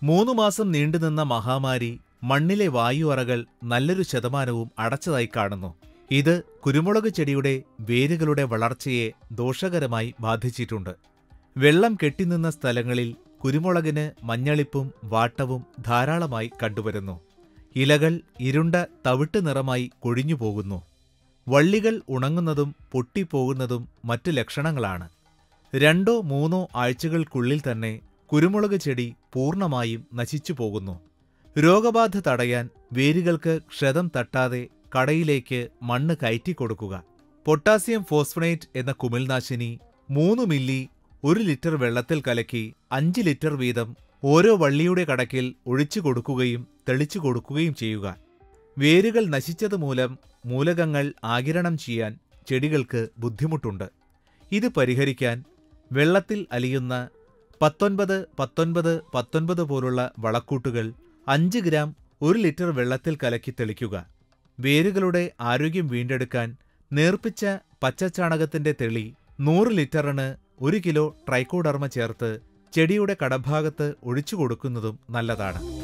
മൂന്നു മാസം നീണ്ടുനിന്ന മഹാമാരി മണ്ണിലെ വായു അറകൾ നല്ലൊരു ശതമാനവും അടച്ചതായി കാണുന്നു ഇത് കുരുമുളക് ചെടിയുടെ വേരുകളുടെ വളർച്ചയെ ദോഷകരമായി ബാധിച്ചിട്ടുണ്ട് വെള്ളം കെട്ടിനിന്ന സ്ഥലങ്ങളിൽ കുരുമുളകിന് മഞ്ഞളിപ്പും വാട്ടവും ധാരാളമായി കണ്ടുവരുന്നു ഇലകൾ ഇരുണ്ട തവിട്ട് നിറമായി കൊഴിഞ്ഞു പോകുന്നു വള്ളികൾ ഉണങ്ങുന്നതും പൊട്ടിപ്പോകുന്നതും മറ്റു ലക്ഷണങ്ങളാണ് രണ്ടോ മൂന്നോ ആഴ്ചകൾക്കുള്ളിൽ തന്നെ കുരുമുളക് ചെടി പൂർണ്ണമായും നശിച്ചു പോകുന്നു രോഗബാധ തടയാൻ വേരുകൾക്ക് ക്ഷതം തട്ടാതെ കടയിലേക്ക് മണ്ണ് കയറ്റിക്കൊടുക്കുക പൊട്ടാസ്യം ഫോസ്ഫണേറ്റ് എന്ന കുമിൾനാശിനി മൂന്ന് മില്ലി ഒരു ലിറ്റർ വെള്ളത്തിൽ കലക്കി അഞ്ച് ലിറ്റർ വീതം ഓരോ വള്ളിയുടെ കടക്കിൽ ഒഴിച്ചു കൊടുക്കുകയും തെളിച്ചു കൊടുക്കുകയും ചെയ്യുക വേരുകൾ നശിച്ചതുമൂലം മൂലകങ്ങൾ ആകിരണം ചെയ്യാൻ ചെടികൾക്ക് ബുദ്ധിമുട്ടുണ്ട് ഇത് പരിഹരിക്കാൻ വെള്ളത്തിൽ അലിയുന്ന പത്തൊൻപത് പത്തൊൻപത് പത്തൊൻപത് പോലുള്ള വളക്കൂട്ടുകൾ അഞ്ച് ഗ്രാം ഒരു ലിറ്റർ വെള്ളത്തിൽ കലക്കി തെളിക്കുക വേരുകളുടെ ആരോഗ്യം വീണ്ടെടുക്കാൻ നേർപ്പിച്ച പച്ചച്ചാണകത്തിന്റെ തെളി നൂറ് ലിറ്ററിന് ഒരു കിലോ ട്രൈക്കോഡർമ ചേർത്ത് ചെടിയുടെ കടഭാഗത്ത് ഒഴിച്ചു കൊടുക്കുന്നതും നല്ലതാണ്